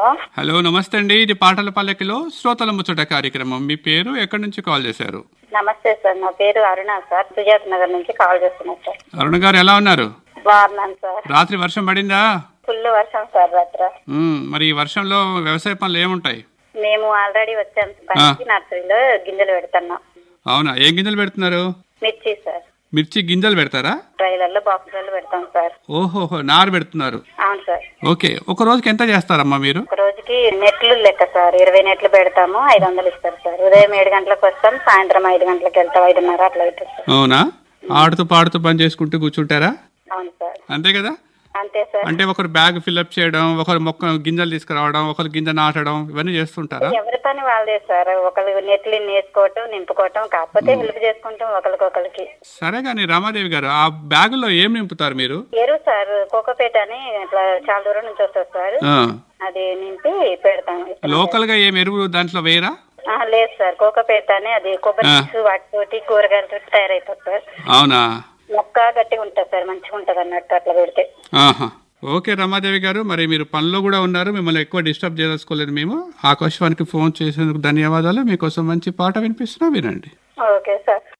Hello నమస్తే అండి ఇది పాటల పల్లకిలో శ్రోతల ముచ్చట కార్యక్రమం మీ పేరు ఎక్కడి నుంచి కాల్ చేశారు నమస్తే సార్ నా పేరు అరుణ సార్ సుజాత్ నగర్ నుంచి కాల్ చేస్తున్నాను సార్ అరుణ గారు ఎలా ఉన్నారు బాగున్నాను సార్ రాత్రి వర్షం పడిందా ఫుల్ వర్షం సార్ రాత్ర ఉమ్, మరి ఈ వర్షంలో వ్యవసాయ పనులు ఏముంటాయి మేము ఆల్రెడీ వచ్చాం పనికి నర్సరీలో గింజలు పెడుతున్నాం అవునా ఏం గింజలు పెడుతున్నారు మిర్చి సార్ మిర్చి గింజలు పెడతారా ట్రైలర్లో బాక్సులలో పెడతాం సార్ ఓహోహో నారు పెడుతున్నారు అవును సార్ ఓకే ఒక రోజుకి ఎంత చేస్తారమ్మా మీరు ఒక రోజుకి నెట్లు లెక్క సార్ ఇరవై నెట్లు పెడతాము ఐదు వందలు ఇస్తారు సార్ ఉదయం ఏడు గంటలకు వస్తాం సాయంత్రం ఐదు గంటలకు వెళ్తాం ఐదున్నర అట్లా అవుతుంది సార్ అవునా ఆడుతూ పాడుతూ పని చేసుకుంటూ కూర్చుంటారా అవును సార్ అంతే కదా అంతే సార్ అంటే ఒకరు బ్యాగ్ ఫిల్అప్ చేయడం ఒకరు మొక్క గింజలు తీసుకురావడం ఒకరు గింజ నాటడం ఇవన్నీ చేస్తుంటారా ఎవరి పని వాళ్ళదే సార్ ఒకరు నెట్లు వేసుకోవటం నింపుకోవటం కాకపోతే హెల్ప్ చేసుకుంటాం ఒకరికొకరికి సరే కానీ రామాదేవి గారు ఆ బ్యాగులో ఏం నింపుతారు మీరు ఎరువు సార్ కోకోపేట అని ఇట్లా చాలా దూరం నుంచి వస్తుంది సార్ ఆ, అది నింపి పెడతాం లోకల్ గా ఏం ఎరువు దాంట్లో వేయరా ఆ, లేదు సార్ కోకోపేట అని అది కొబ్బరి ఆ. చిప్స్ వాటితోటి కూరగాయలతో తయారైపోతుంది సార్ అవునా మొక్క గట్టిగా ఉంటుంది సార్ మంచిగా ఉంటుంది అన్నట్టు అట్లా పెడితే ఆహా ఓకే రమాదేవి గారు మరి మీరు పనిలో కూడా ఉన్నారు మిమ్మల్ని ఎక్కువ డిస్టర్బ్ చేసుకోలేదు మేము ఆకాశవానికి ఫోన్ చేసేందుకు ధన్యవాదాలు మీకోసం మంచి పాట వినిపిస్తున్నా వినండి ఓకే సార్